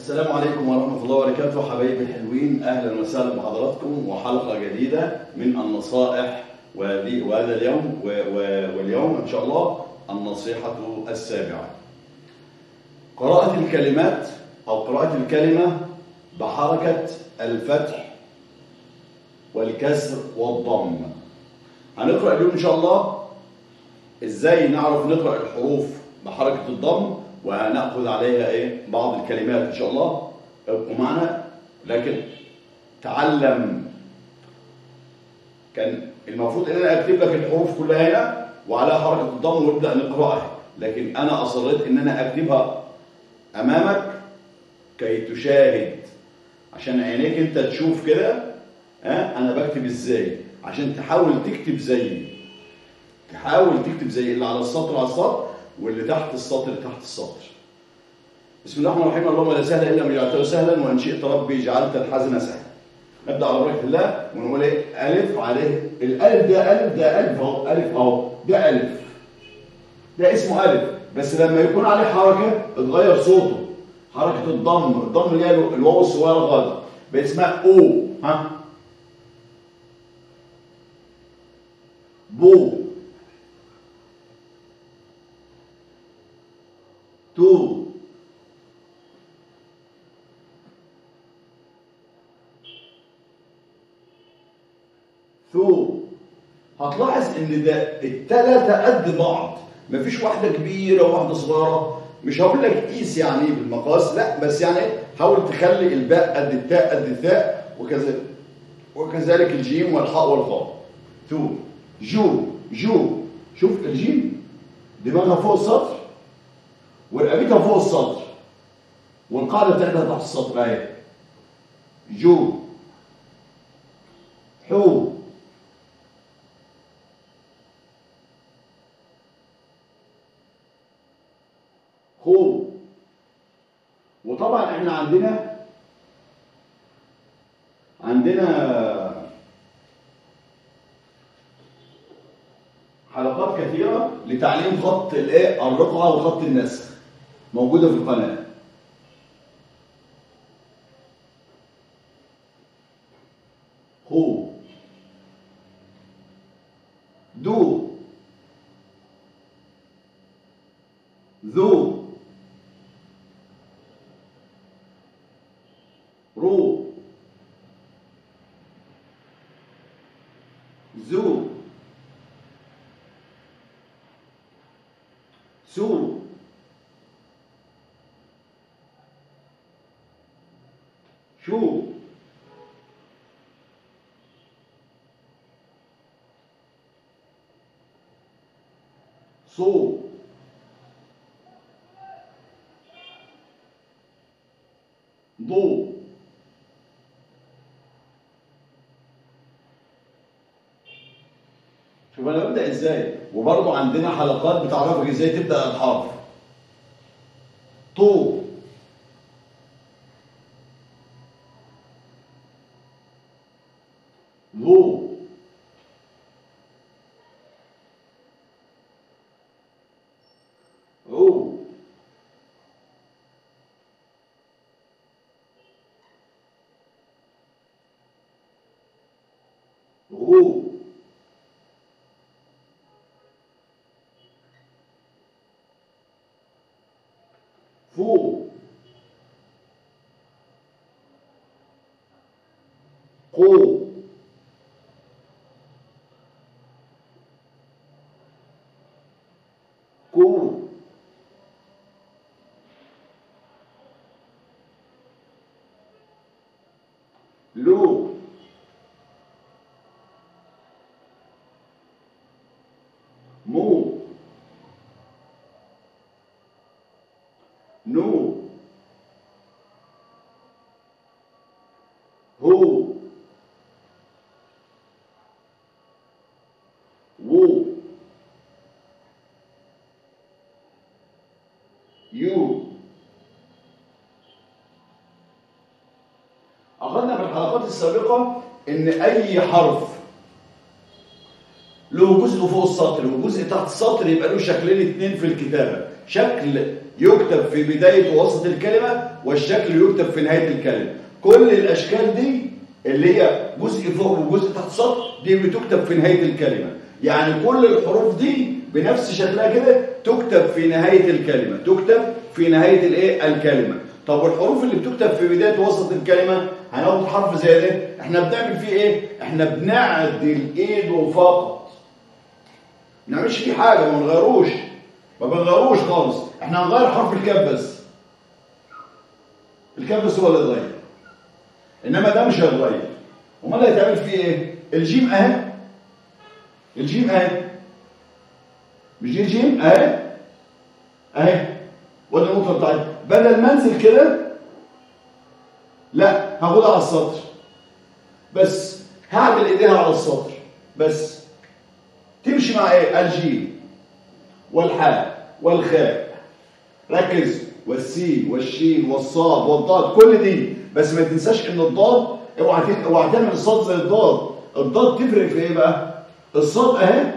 السلام عليكم ورحمة الله وبركاته حبايبي الحلوين أهلا وسهلا بحضراتكم وحلقة جديدة من النصائح وهذه- وهذا اليوم و- و- واليوم إن شاء الله النصيحة السابعة قراءة الكلمات أو قراءة الكلمة بحركة الفتح والكسر والضم هنقرأ اليوم إن شاء الله إزاي نعرف نقرأ الحروف بحركة الضم وهنأخذ عليها إيه بعض الكلمات إن شاء الله ابقوا معنا لكن تعلم كان المفروض ان انا اكتب لك الحروف كلها هنا وعلى حركه الضم ونبدا نقراها لكن انا اصريت ان انا اكتبها امامك كي تشاهد عشان عينيك انت تشوف كده ها انا بكتب ازاي عشان تحاول تكتب زيي تحاول تكتب زي اللي على السطر على السطر واللي تحت السطر تحت السطر بسم الله الرحمن الرحيم اللهم لا سهل الا ما جعلته سهلا وان شئت ربي جعلت الحزن سهلا نبدا على بركه الله ونقول ايه الف عليه الالف ده الف ده الف اهو الف اهو ده الف ده اسمه الف بس لما يكون عليه حركه اتغير صوته حركه الضم الضم اللي هي الواو الصغيره خالص بقت اسمها او ها بو تو ثو هتلاحظ ان ده التلاتة قد بعض مفيش واحدة كبيرة وواحدة صغيرة مش هقول لك قيس يعني بالمقاس لا بس يعني حاول تخلي الباء قد التاء قد الثاء وكذلك وكذلك الجيم والحاء والخاء ثو جو جو شوف الجيم دماغها فوق السطر ورقبتها فوق السطر والقاعدة بتاعتها تحت السطر اهي جو حو خو وطبعا احنا عندنا عندنا حلقات كثيرة لتعليم خط الايه الرقعة وخط النسخ موجودة في القناة هو دو ذو رو زو سو شو صو ضو شوف انا ببدا ازاي وبرضه عندنا حلقات بتعرفك ازاي تبدا الحرف طو ضو عو غو فو قو كو لو مو نو هو وو يو أخذنا في الحلقات السابقة إن أي حرف له جزء فوق السطر وجزء تحت السطر يبقى له شكلين اتنين في الكتابة شكل يكتب في بداية ووسط الكلمة والشكل يكتب في نهاية الكلمة كل الأشكال دي اللي هي جزء فوق وجزء تحت سطر دي بتكتب في نهاية الكلمة يعني كل الحروف دي بنفس شكلها كده تكتب في نهاية الكلمة تكتب في نهاية الايه الكلمة طب والحروف اللي بتكتب في بداية وسط الكلمة هناخد حرف زي ده احنا بنعمل فيه ايه احنا بنعدل ايده فقط ما نعملش فيه حاجة ما نغيروش ما بنغيروش خالص احنا هنغير حرف الكاف بس الكاف بس هو اللي اتغير انما ده مش هيتغير امال هيتعمل فيه ايه الجيم اهي الجيم اهي مش دي الجيم اهي اهي وادي النقطه بتاعتي بدل ما انزل كده لا هاخدها على السطر بس هعدل ايديها على السطر بس تمشي مع ايه الجيم والحاء والخاء ركز والسين والشين والصاد والضاد كل دي بس ما تنساش ان الضاد اوعى اوعى تعمل الصاد زي الضاد الضاد تفرق في ايه بقى الصاد اهي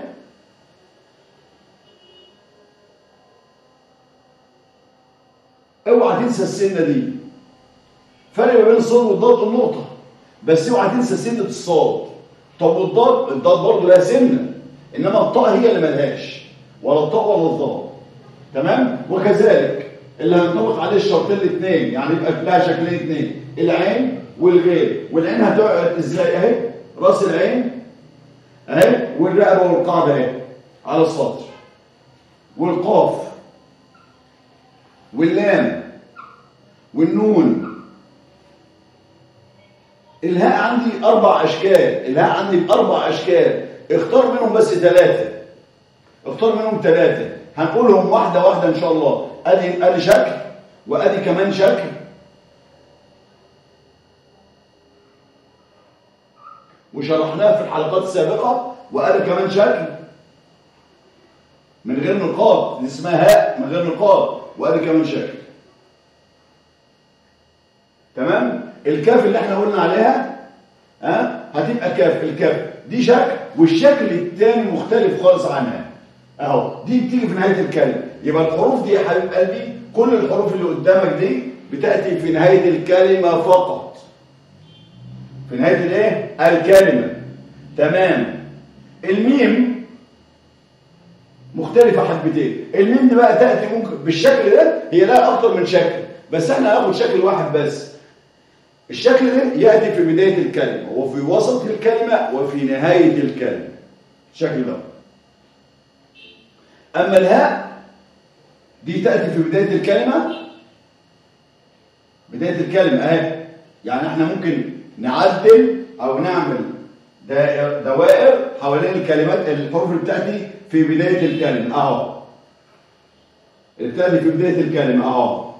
اوعى تنسى السنه دي فرق ما بين الصاد والضاد النقطه بس اوعى تنسى سنه الصاد طب والضاد الضاد برضه لها سنه انما الطاء هي اللي ملهاش ولا الطاء ولا الضاد تمام وكذلك اللي هينطبق عليه الشرطين الاثنين يعني يبقى لها شكلين اثنين العين والغير والعين هتقعد ازاي اهي راس العين اهي والرقبه والقاعده اهي على السطر والقاف واللام والنون الهاء عندي اربع اشكال الهاء عندي باربع اشكال اختار منهم بس ثلاثه اختار منهم ثلاثه هنقولهم واحده واحده ان شاء الله ادي ادي شكل وادي كمان شكل وشرحناه في الحلقات السابقه وادي كمان شكل من غير نقاط دي اسمها هاء من غير نقاط وادي كمان شكل تمام الكاف اللي احنا قلنا عليها ها هتبقى كاف الكاف دي شكل والشكل الثاني مختلف خالص عنها اهو دي بتيجي في نهايه الكلمه يبقى الحروف دي يا حبيب قلبي كل الحروف اللي قدامك دي بتاتي في نهايه الكلمه فقط في نهايه الايه الكلمه تمام الميم مختلفه حبتين الميم دي بقى تاتي ممكن بالشكل ده هي لها اكتر من شكل بس احنا هناخد شكل واحد بس الشكل ده ياتي في بدايه الكلمه وفي وسط الكلمه وفي نهايه الكلمه الشكل ده أما الهاء دي تأتي في بداية الكلمة بداية الكلمة اهي يعني احنا ممكن نعدل أو نعمل دوائر حوالين الكلمات الحروف اللي بتأتي في بداية الكلمة أهو اللي بتأتي في بداية الكلمة أهو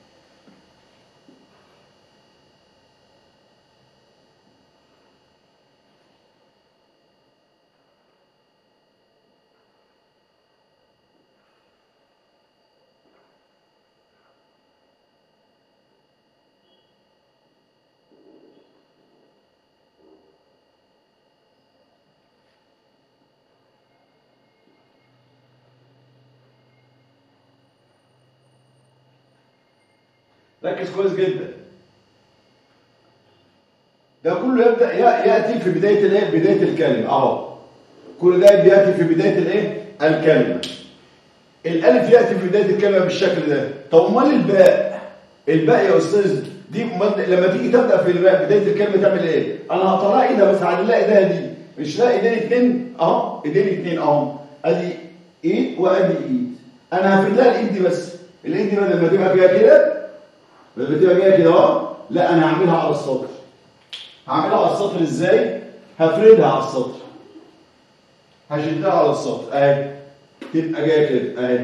ركز كويس جدا ده كله يبدا ياتي في بدايه الايه بدايه الكلمه اهو كل ده بياتي في بدايه الايه الكلمه الالف ياتي في بدايه الكلمه بالشكل ده طب امال الباء الباء يا استاذ دي لما تيجي تبدا في الباء بدايه الكلمه تعمل ايه انا هطلع ايدها بس هعدلها ايدها دي مش لاقي ايدين اتنين اهو ايدين اتنين اهو ادي ايد وادي ايد انا هفرد لها الايد دي بس الايد دي بدل ما تبقى فيها كده بدل ما تبقى فيها كده اهو لا انا هعملها على السطر هعملها على السطر ازاي هفردها على السطر هشدها على السطر اهي تبقى جايه كده اهي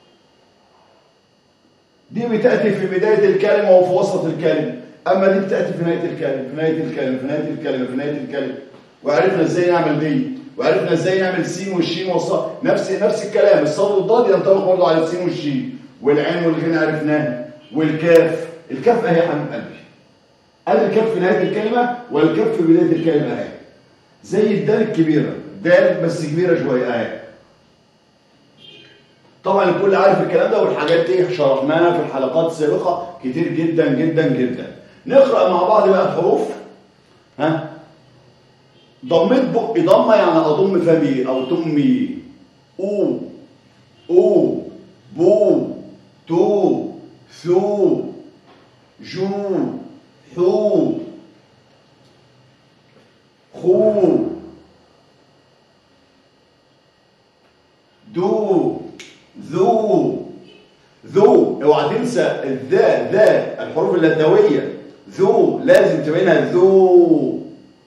دي بتاتي في بدايه الكلمه وفي وسط الكلمه اما دي بتاتي في نهايه الكلمه في نهايه الكلمه في نهايه الكلمه في نهايه الكلمه وعرفنا ازاي نعمل دي وعرفنا ازاي نعمل السين والشين والصاد نفس نفس الكلام الصاد والضاد ينطبق برضه على السين والشين والعين والغين عرفناها والكاف الكاف اهي يا حبيب قلبي ادي الكاف في نهايه الكلمه والكاف في بدايه الكلمه اهي زي الدال الكبيره دال بس كبيره شويه اهي طبعا الكل عارف الكلام ده والحاجات دي شرحناها في الحلقات السابقه كتير جدا جدا جدا نقرا مع بعض بقى الحروف ها ضميت بقي ضمه يعني اضم فمي او تمي او او بو تو ثو جو حو خو دو ذو ذو اوعى تنسى الذا ذا الحروف اللثويه ذو لازم تبينها ذو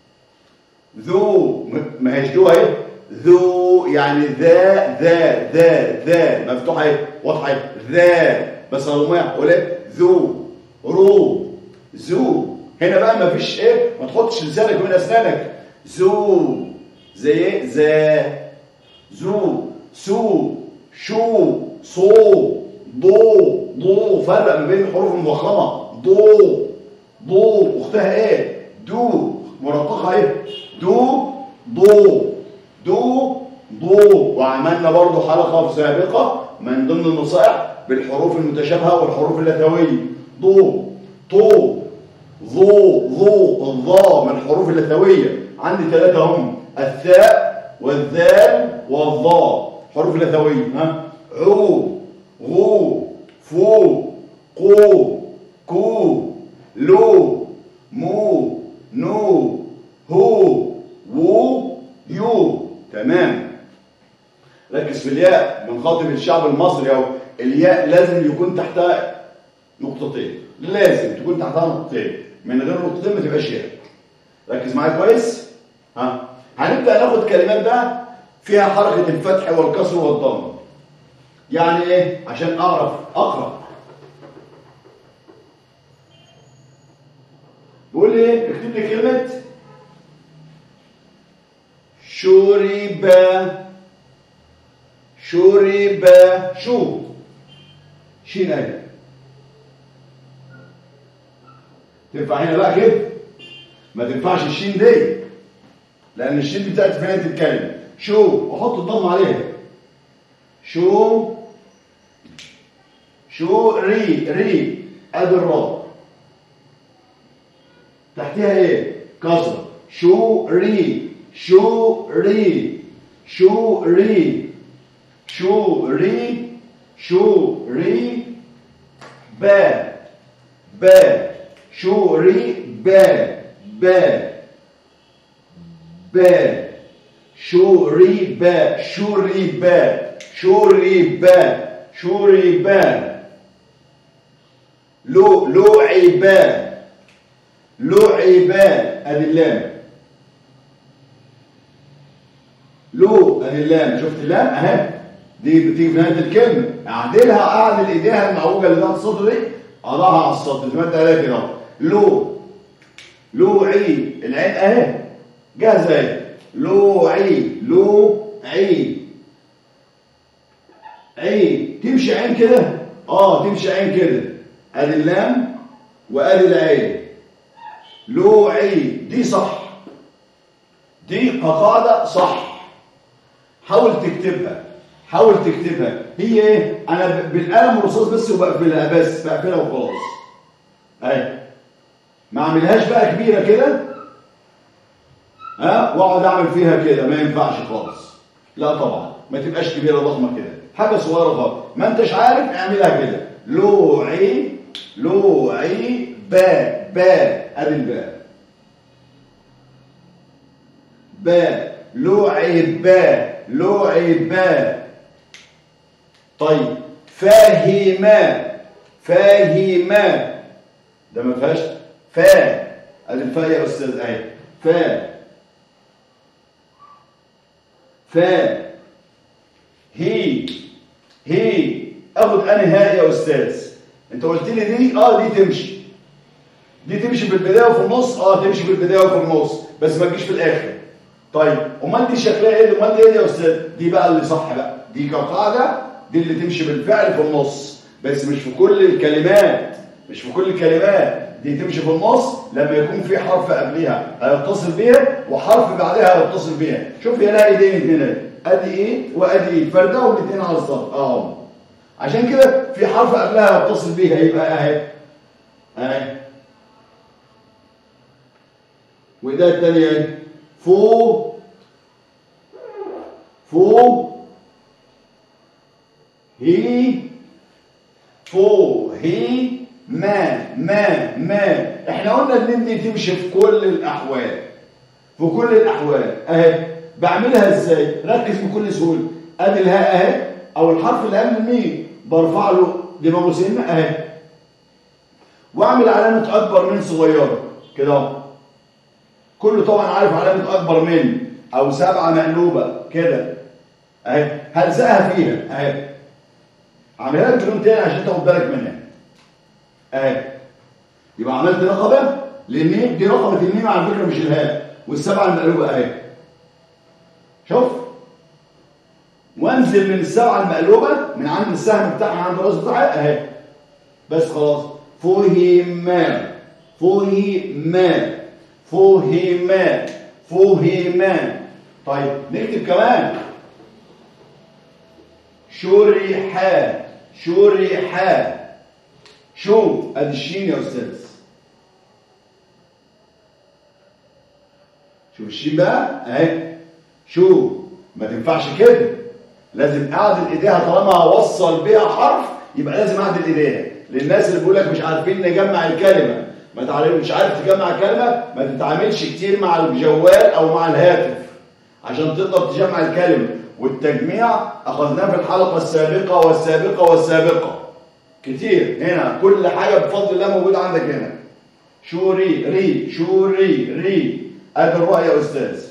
ذو ما هيش ذو اهي ذو يعني ذا ذا ذا ذا مفتوحه اهي واضحه اهي ذا بس لو اقول ذو رو ذو هنا بقى ما فيش ايه ما تحطش لسانك بين اسنانك ذو زي ايه ذا ذو سو شو صو ضو ضو فرق ما بين الحروف المفخمه ضو ضو اختها ايه دو مرققه ايه دو ضو دو ضو وعملنا برضو حلقه سابقه من ضمن النصائح بالحروف المتشابهه والحروف اللثويه ضو طو ضو ضو الضاء من الحروف اللثويه عندي ثلاثه هم الثاء والذال والضاء حروف لثويه ها عو غو فو قو كو لو مو نو هو وو يو تمام ركز في الياء بنخاطب الشعب المصري او الياء لازم يكون تحتها نقطتين لازم تكون تحتها نقطتين من غير نقطتين ما تبقاش ياء ركز معايا كويس ها هنبدا ناخد كلمات بقى فيها حركه الفتح والكسر والضم يعني ايه عشان اعرف اقرا بيقول لي ايه اكتب لي كلمه شرب شرب شو شين ايه تنفع هنا بقى كده ما تنفعش الشين دي لان الشين دي بتاعت في نهايه الكلمه شو وحط الضم عليها شو شو ري ري ادي الراء تحتها ايه كسر شو ري شو ري شو ري شو ري شو ري با با شو ري با با با شوريبا شوريبا شوريبا شوريبا لو لعبا لعبا ادي اللام لو ادي اللام شفت اللام اهي دي بتيجي في نهايه الكلمه اعدلها اعدل ايديها المعوجه اللي تحت السطر دي اضعها على السطر زي ما انت قالت كده لو لوعي العين اهي جاهزه اهي لوعي لوعي عين تمشي عين كده اه تمشي عين كده ادي اللام وادي العين لوعي دي صح دي قاعده صح حاول تكتبها حاول تكتبها هي ايه انا بالقلم الرصاص بس وبقفلها بس بقفلها وخلاص اهي ما اعملهاش بقى كبيره كده ها واقعد اعمل فيها كده ما ينفعش خالص لا طبعا ما تبقاش كبيره ضخمه كده حاجه صغيره خالص ما انتش عارف اعملها كده لوعي لوعي با با ادي الباء با لعبا لعبا طيب فاهما فاهما ده ما فيهاش فا ادي الفاء يا استاذ اهي فا فا هي هي اخد انهي هاء يا استاذ انت قلت لي دي اه دي تمشي دي تمشي في البدايه وفي النص اه تمشي في البدايه وفي النص بس ما تجيش في الاخر طيب امال دي شكلها ايه امال دي ايه يا استاذ دي بقى اللي صح بقى دي كقاعده دي اللي تمشي بالفعل في النص بس مش في كل الكلمات مش في كل الكلمات دي تمشي في النص لما يكون في حرف قبلها هيتصل بيها وحرف بعدها هيتصل بيها شوف هي لها ايدين اتنين ادي ايد وادي ايد فرده والاثنين على الظهر اهو عشان كده في حرف قبلها يتصل بيها يبقى اهي اهي وده الثانيه فو فو هي فو هي ما ما ما احنا قلنا ان دي تمشي في كل الاحوال في كل الاحوال اهي بعملها ازاي ركز بكل سهوله ادي الهاء اهي او الحرف اللي قبل الميم برفع له دماغه سنه اهي واعمل علامه اكبر من صغيره كده اهو كله طبعا عارف علامه اكبر من او سبعه مقلوبه كده اهي هلزقها فيها اهي اعملها لك بلون تاني عشان تاخد بالك منها اهي يبقى عملت رقبه لان دي رقبه الميم على فكره مش الهاء والسبعه المقلوبه اهي شوف وانزل من السبعه المقلوبه من عند السهم بتاعها عند الراس بتاعها اهي بس خلاص فهم فهم فهم فهم طيب نكتب كمان شرح شرح شوف ادي الشين يا استاذ شوف الشين بقى اهي شوف ما تنفعش كده لازم اعدل ايديها طالما هوصل بيها حرف يبقى لازم اعدل ايديها للناس اللي بيقول لك مش عارفين نجمع الكلمه ما تعرف مش عارف تجمع الكلمه ما تتعاملش كتير مع الجوال او مع الهاتف عشان تقدر تجمع الكلمه والتجميع اخذناه في الحلقه السابقه والسابقه والسابقه كتير هنا كل حاجه بفضل الله موجوده عندك هنا شوري ري شوري ري ادي الراء يا استاذ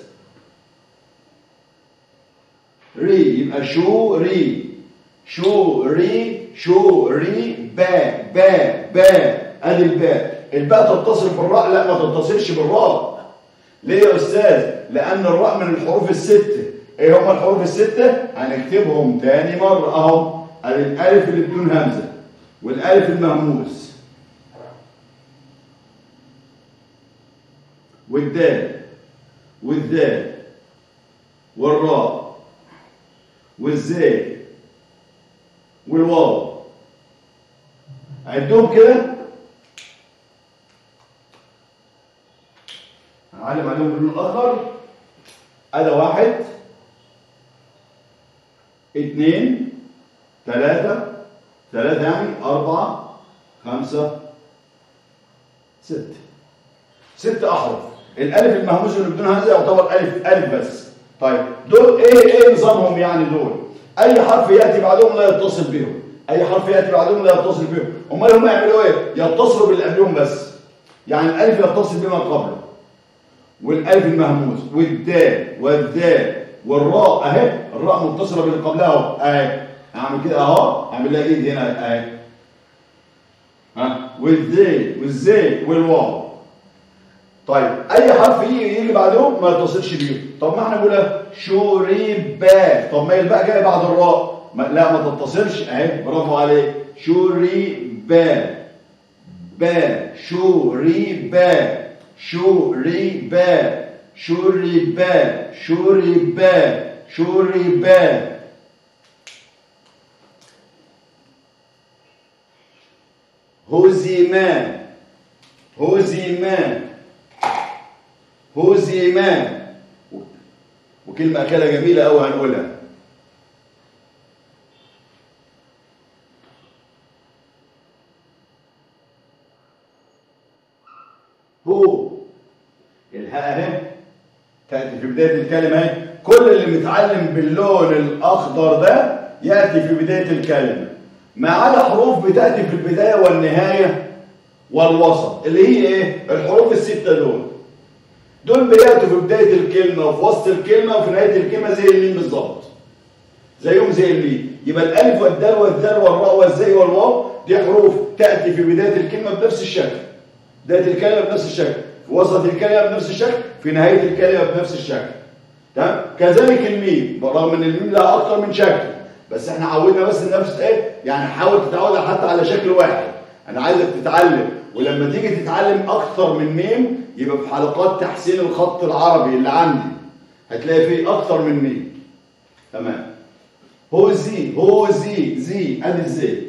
ري يبقى شو ري شو ري شو ري با با با ادي الباء الباء تتصل بالراء لا ما تتصلش بالراء ليه يا استاذ لان الراء من الحروف السته ايه هم الحروف السته هنكتبهم تاني مره اهو ادي الالف اللي بدون همزه والالف المهموس والدال والذال والراء والزاي والواو عدهم كده هنعلم عليهم باللون الاخضر ادي واحد اثنين ثلاثة ثلاثة يعني أربعة خمسة ستة ست أحرف الألف المهموس اللي بدون همزة يعتبر ألف ألف بس طيب دول إيه إيه نظامهم يعني دول أي حرف يأتي بعدهم لا يتصل بهم أي حرف يأتي بعدهم لا يتصل بهم أمال هم يعملوا إيه؟ يتصلوا باللي قبلهم بس يعني الألف يتصل بما قبله والألف المهموس والدال والذال والراء أهي الراء متصلة باللي قبلها أهو أهي أعمل كده أهو أعمل لها إيد هنا أهي ها والذال والزال والواو طيب اي حرف يجي يجي بعدهم ما يتصلش بيه طب ما احنا بنقول شوريبا طب ما الباء جاي بعد الراء ما لا ما تتصلش اهي برافو عليك شوريبا با شوريبا شوريبا شوريبا شوريبا شوريبا هزيما هزيما هزيما وكلمة أكلة جميلة أوي هنقولها هو الهاء اهي تأتي في بداية الكلمة اهي كل اللي متعلم باللون الأخضر ده يأتي في بداية الكلمة ما عدا حروف بتأتي في البداية والنهاية والوسط اللي هي ايه الحروف الستة دول دول بياتوا في بدايه الكلمه وفي وسط الكلمه وفي نهايه الكلمه زي الميم بالظبط زيهم زي الميم يبقى الالف والدال والذال والراء والزاي والواو دي حروف تاتي في بدايه الكلمه بنفس الشكل بدايه الكلمه بنفس الشكل في وسط الكلمه بنفس الشكل في نهايه الكلمه بنفس الشكل تمام كذلك الميم رغم ان الميم لها اكتر من شكل بس احنا عودنا بس نفس ايه يعني حاول تتعود حتى على شكل واحد انا عايزك تتعلم ولما تيجي تتعلم اكتر من ميم يبقى في حلقات تحسين الخط العربي اللي عندي هتلاقي فيه اكتر من ميم تمام هو زي هو زي زي ادي الزي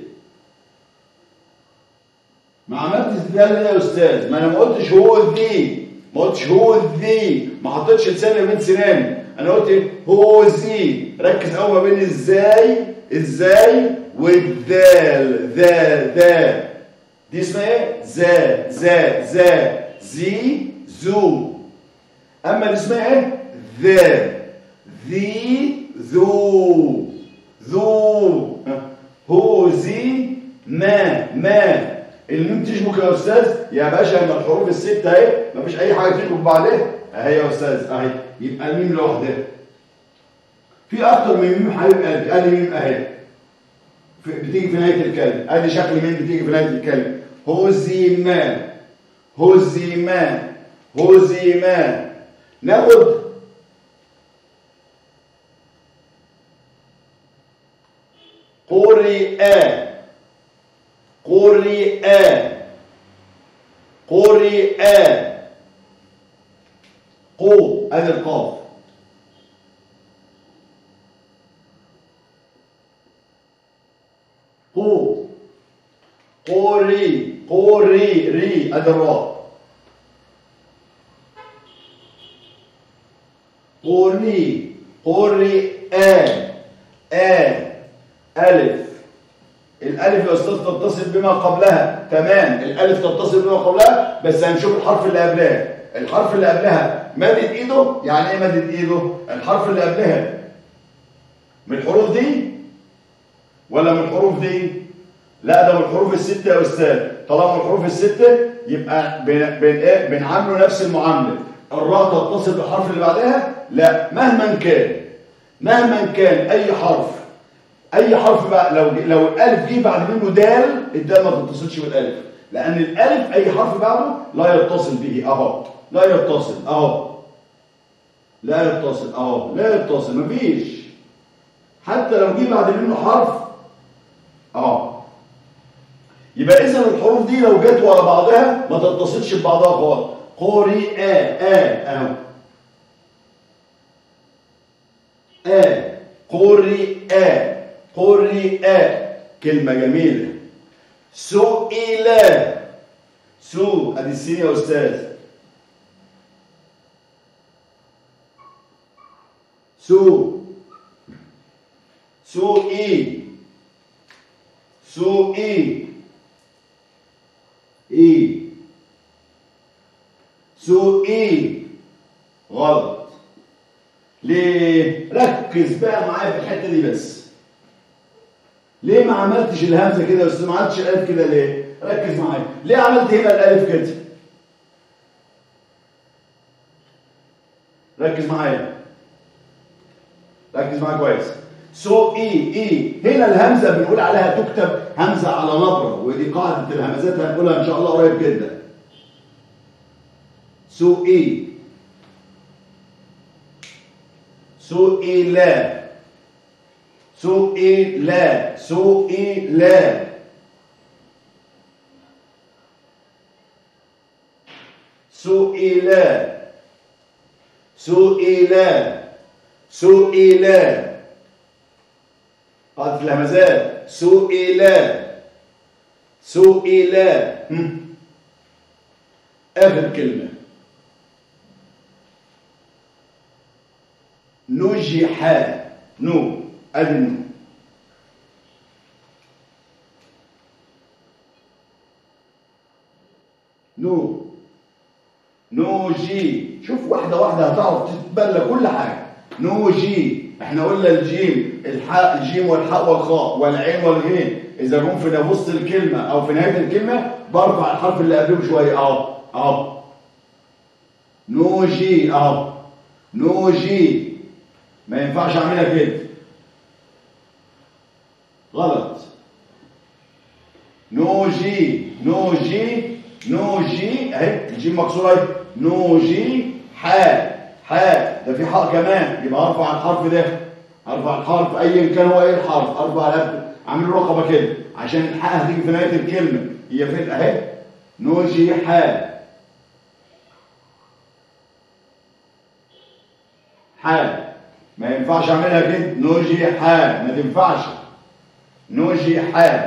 ما عملتش ده ليه يا استاذ ما انا ما قلتش هو ذي ما قلتش هو ذي ما حطيتش لساني بين سناني انا قلت هو زي ركز قوي ما بين ازاي ازاي والذال ذا ذا دي اسمها ايه ذا ذا ذا زي زو اما دي اسمها ايه ذا ذي ذو ذو هو زي ما ما الميم تشبك يا استاذ يا باشا ما الحروف الستة اهي مفيش اي حاجه تشبك بعدها اهي يا استاذ اهي يبقى الميم لوحدها في اكتر من ميم حبيب قلبي ادي ميم اهي في- بتيجي في نهايه الكلمه ادي شكل ميم بتيجي في نهايه الكلمه هزي ما هزي ما هزي ما ناخد قرئ قرئ قرئ قو ادي القاف قو قوري قوري ري ادي الراء قوري قوري آ آ ألف الألف يا أستاذ تتصل بما قبلها تمام الألف تتصل بما قبلها بس هنشوف الحرف اللي قبلها الحرف اللي قبلها مدد إيده يعني إيه مدد إيده الحرف اللي قبلها من الحروف دي ولا من الحروف دي لا ده من الحروف الستة يا أستاذ طالما من الحروف الستة يبقى بن بن إيه بنعامله نفس المعاملة الراء تتصل بالحرف اللي بعدها لا مهما كان مهما كان أي حرف اي حرف بقى لو لو الالف جه بعد منه دال الدال ما تتصلش بالالف لان الالف اي حرف بعده لا يتصل به اهو لا يتصل اهو لا يتصل اهو لا يتصل مفيش حتى لو جه بعد منه حرف اهو يبقى اذا الحروف دي لو جت ورا بعضها ما تتصلش ببعضها خالص قوري ا ا اهو ا قوري ا قرئ كلمة جميلة سئل سو ادي السين يا استاذ سو سوئي سوئي اي سوئي غلط ليه ركز بقى معايا في الحته دي بس ليه ما عملتش الهمزه كده بس ما عملتش الالف كده ليه ركز معايا ليه عملت هنا الالف كده ركز معايا ركز معايا كويس سو اي اي هنا الهمزه بنقول عليها تكتب همزه على نبره ودي قاعده الهمزات هنقولها ان شاء الله قريب جدا سو اي سئل سئل سئل سئل سئل سئل قاعدة الهمزات سئل سئل هم. آخر كلمة نجح نو ادي النو نو نوجي شوف واحده واحده هتعرف تتبلى كل حاجه نوجي احنا قلنا الجيم الحاء الجيم والحاء والخاء والعين والغين اذا جم في وسط الكلمه او في نهايه الكلمه برفع الحرف اللي قبله شويه اهو اهو نوجي اهو نوجي ما ينفعش اعملها كده غلط نوجي نوجي نوجي اهي الجيم مكسوره اهي نوجي حاء حاء ده في حاء كمان يبقى ارفع الحرف ده ارفع الحرف ايا كان هو ايه الحرف ارفع الحرف اعمل له رقبه كده عشان الحاء هتيجي في نهايه الكلمه هي فين اهي نوجي حاء حاء ما ينفعش اعملها كده نجح ما تنفعش نجح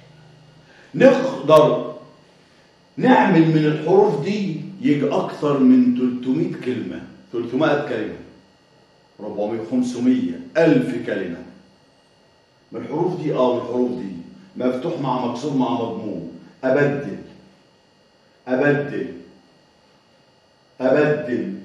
نقدر نعمل من الحروف دي يجي اكثر من 300 كلمه 300 كلمه 400 500 1000 كلمه من الحروف دي اه من الحروف دي مفتوح مع مكسور مع مضموم ابدل ابدل ابدل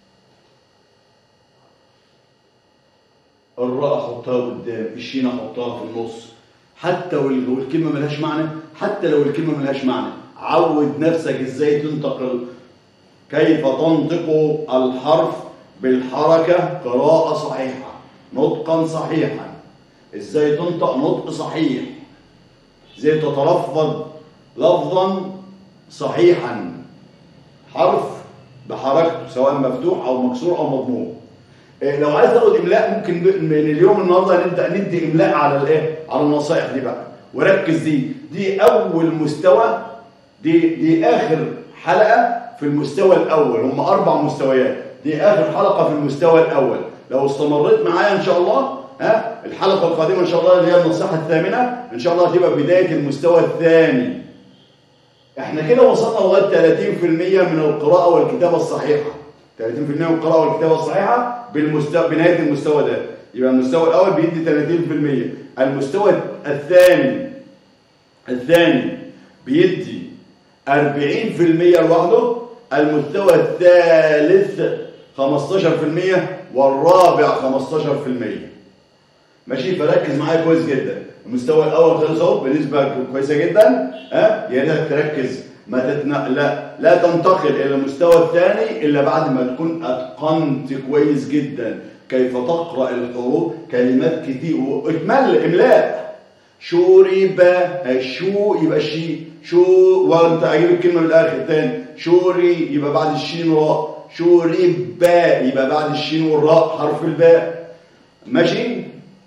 الراء احطها قدام الشين احطها في النص حتى وال- والكلمه ملهاش معنى حتى لو الكلمه ملهاش معنى عود نفسك ازاي تنتقل كيف تنطق الحرف بالحركه قراءه صحيحه نطقا صحيحا ازاي تنطق نطق صحيح ازاي تتلفظ لفظا صحيحا حرف بحركته سواء مفتوح او مكسور او مضموم إيه، لو عايز تاخد املاء ممكن ب- من اليوم النهارده نبدا ندي املاء على الايه على النصائح دي بقى وركز دي دي اول مستوى دي دي اخر حلقه في المستوى الاول هم اربع مستويات دي اخر حلقه في المستوى الاول لو استمريت معايا ان شاء الله ها الحلقه القادمه ان شاء الله اللي هي النصيحه الثامنه ان شاء الله هتبقى بدايه المستوى الثاني احنا كده وصلنا لغايه 30% من القراءه والكتابه الصحيحه 30% من القراءه والكتابه الصحيحه بالمستوى بنهايه المستوى ده يبقى المستوى الاول بيدي 30% المستوى الثاني الثاني بيدي 40% لوحده المستوى الثالث 15% والرابع 15% ماشي فركز معايا كويس جدا المستوى الاول خلص اهو بنسبه كويسه جدا ها يا ريت تركز ما تتن... لا لا تنتقل الى المستوى الثاني الا بعد ما تكون اتقنت كويس جدا كيف تقرا الحروف كلمات كتير واكمال املاء شورب الشو يبقى شي شو وانت اجيب الكلمه من الاخر تاني شوري يبقى بعد الشين راء شورب يبقى بعد الشين والراء حرف الباء ماشي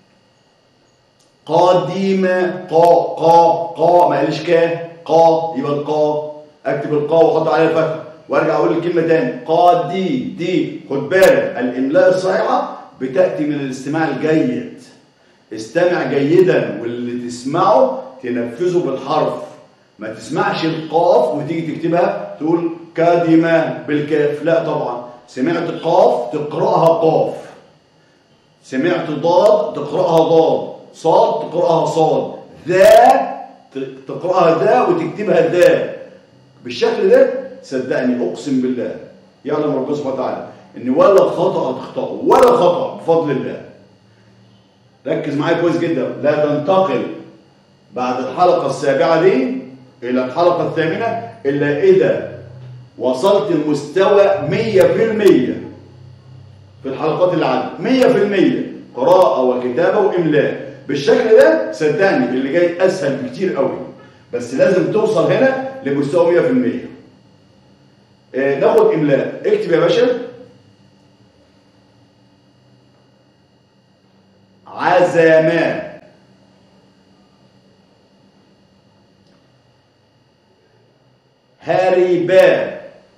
قادمة قا قا قا ما قالش كا قا يبقى القا اكتب القا واحط عليها فتح وارجع اقول الكلمه تاني قادي دي خد بالك الاملاء الصحيحه بتاتي من الاستماع الجيد استمع جيدا واللي تسمعه تنفذه بالحرف ما تسمعش القاف وتيجي تكتبها تقول كادمة بالكاف لا طبعا سمعت قاف تقرأها قاف سمعت ضاد تقرأها ضاد صاد تقرأها صاد ذا تقرأها ذا وتكتبها ذا بالشكل ده صدقني أقسم بالله يعلم ربنا سبحانه وتعالى إن ولا خطأ تخطأه ولا خطأ بفضل الله ركز معايا كويس جدا لا تنتقل بعد الحلقة السابعة دي إلى الحلقة الثامنة إلا إذا وصلت المستوى 100% في الحلقات اللي عدت 100% قراءة وكتابة وإملاء بالشكل ده صدقني اللي جاي أسهل بكتير قوي بس لازم توصل هنا لمستوى 100% آه ناخد إملاء اكتب يا باشا عزما هربا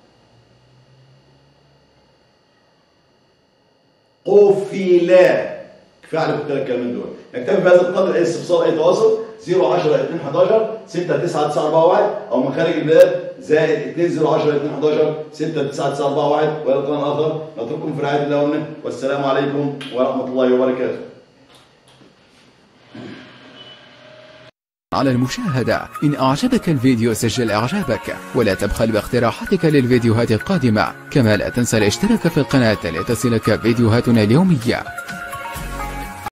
قفلا كفايه عليكم الثلاث كلمات دول اكتب بهذا القدر اي استفسار اي تواصل 010 2 11 6 9 9 4 1 او من خارج البلاد زائد 2 010 2 11 6 9 9 4 1 والى لقاء اخر نترككم في رعايه الله ومنه والسلام عليكم ورحمه الله وبركاته على المشاهدة إن أعجبك الفيديو سجل إعجابك ولا تبخل باقتراحاتك للفيديوهات القادمة كما لا تنسى الاشتراك في القناة لتصلك فيديوهاتنا اليومية